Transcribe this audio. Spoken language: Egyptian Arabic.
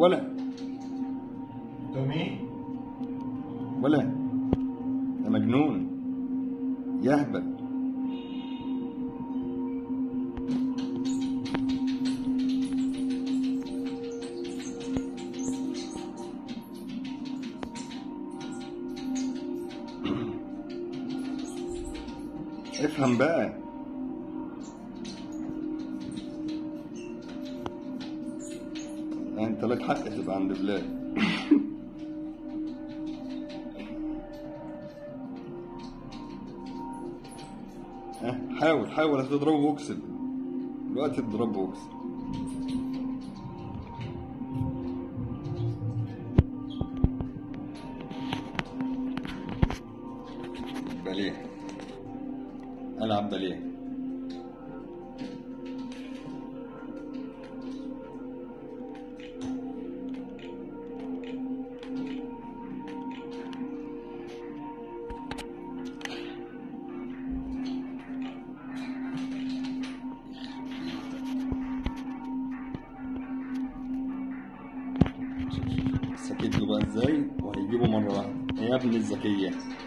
ولا تومي ولا يا مجنون يهبل افهم بقى انت لك حق تبقى عند بلاد ها، حاول حاول هتضربه بوكسل دلوقتي تضربه بوكسل باليه العب باليه سكت له بقى ازاي وهيجيبه مرة واحدة يا ابن الذكية